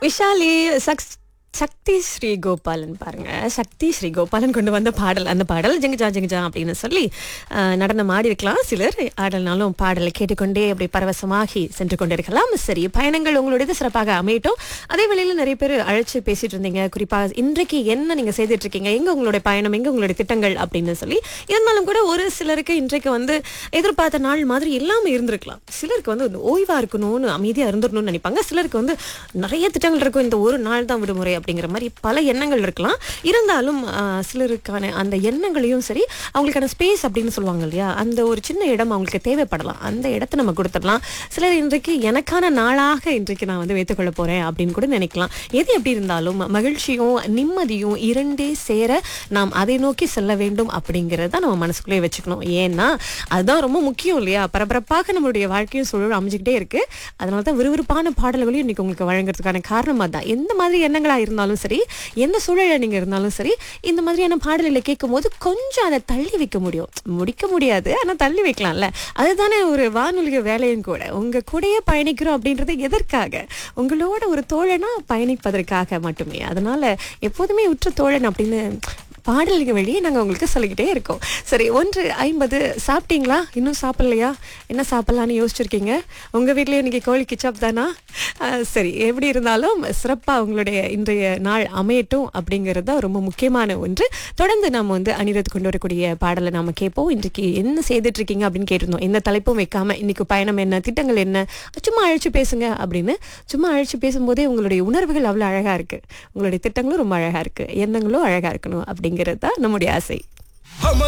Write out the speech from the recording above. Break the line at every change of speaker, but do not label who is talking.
விஷாலி சக்ஸ் சக்தி ஸ்ரீ கோபாலன் பாருங்க சக்தி ஸ்ரீ கோபாலன் கொண்டு வந்த பாடல் அந்த பாடல் ஜெங்கஜா ஜெங்கஜா அப்படின்னு சொல்லி அஹ், நடனம் ஆடி இருக்கலாம் சிலர் ஆடல்னாலும் பாடலை கேட்டுக்கொண்டே அப்படி பரவசமாகி சென்று கொண்டிருக்கலாம் சரி பயணங்கள் உங்களுடையது சிறப்பாக அமையட்டும் அதே வேளையில் நிறைய பேர் அழைச்சு பேசிட்டு இருந்தீங்க குறிப்பாக இன்றைக்கு என்ன நீங்க செய்துட்டு இருக்கீங்க எங்க உங்களுடைய பயணம் எங்க உங்களுடைய திட்டங்கள் அப்படின்னு சொல்லி இருந்தாலும் கூட ஒரு சிலருக்கு இன்றைக்கு வந்து எதிர்பார்த்த நாள் மாதிரி எல்லாமே இருந்திருக்கலாம் சிலருக்கு வந்து இந்த ஓய்வா இருக்கணும்னு அமைதியா இருந்துடணும்னு நினைப்பாங்க சிலருக்கு வந்து நிறைய திட்டங்கள் இருக்கும் இந்த ஒரு நாள் தான் விடுமுறை அப்படிங்கிற மாதிரி பல எண்ணங்கள் இருக்கலாம் இருந்தாலும் ஆஹ், சிலருக்கான அந்த எண்ணங்களையும் சரி அவங்களுக்கான ஸ்பேஸ் அப்படின்னு சொல்லுவாங்க இல்லையா அந்த ஒரு சின்ன இடம் அவங்களுக்கு தேவைப்படலாம் அந்த இடத்த நம்ம கொடுத்துடலாம் சிலர் இன்றைக்கு எனக்கான நாளாக இன்றைக்கு நான் வந்து வைத்துக்கொள்ள போறேன் அப்படின்னு கூட நினைக்கலாம் எது எப்படி இருந்தாலும் மகிழ்ச்சியும் நிம்மதியும் இரண்டே சேர நாம் அதை நோக்கி செல்ல வேண்டும் அப்படிங்கிறத நம்ம மனசுக்குள்ளே வச்சுக்கணும் ஏன்னா அதுதான் ரொம்ப முக்கியம் இல்லையா பரபரப்பாக நம்மளுடைய வாழ்க்கையும் சூழல் அமைஞ்சுக்கிட்டே இருக்கு அதனால தான் விறுவிறுப்பான பாடல்களையும் இன்னைக்கு உங்களுக்கு வழங்குறதுக்கான காரணம் அதான் எந்த மாதிரி எண்ணங்களா இருந்தாலும் சரி எந்த சூழல்ல நீங்க இருந்தாலும் சரி இந்த மாதிரியான பாடல்களை கேட்கும் போது கொஞ்சம் அதை தள்ளி வைக்க முடியும் முடிக்க முடியாது ஆனா தள்ளி வைக்கலாம்ல அதுதானே ஒரு வானொலி வேலையும் கூட உங்க கூடயே பயணிக்கிறோம் அப்படின்றது எதற்காக உங்களோட ஒரு தோழனா பயணிப்பதற்காக மட்டுமே அதனால எப்போதுமே உற்ற தோழன் அப்படின்னு பாடலுக்கு வெளியே நாங்கள் உங்களுக்கு சொல்லிக்கிட்டே இருக்கோம் சரி ஒன்று ஐம்பது சாப்பிட்டீங்களா இன்னும் சாப்பிடலையா என்ன சாப்பிட்லான்னு யோசிச்சிருக்கீங்க உங்கள் வீட்லேயும் இன்னைக்கு கோழி கிச்சப் தானா அஹ், சரி எப்படி இருந்தாலும் சிறப்பாக உங்களுடைய இன்றைய நாள் அமையட்டும் அப்படிங்கிறது தான் ரொம்ப முக்கியமான ஒன்று தொடர்ந்து நாம் வந்து அனிருத் கொண்டு வரக்கூடிய பாடலை நாம் கேட்போம் இன்றைக்கு என்ன செய்துட்டு இருக்கீங்க அப்படின்னு கேட்டிருந்தோம் எந்த தலைப்பும் வைக்காம இன்னைக்கு பயணம் என்ன திட்டங்கள் என்ன சும்மா அழைச்சு பேசுங்க அப்படின்னு சும்மா அழைச்சு பேசும்போதே உங்களுடைய உணர்வுகள் அவ்வளோ அழகாக இருக்கு உங்களுடைய திட்டங்களும் ரொம்ப அழகாக இருக்கு எண்ணங்களும் அழகாக இருக்கணும் அப்படிங்கிறது தான் நம்முடைய ஆசை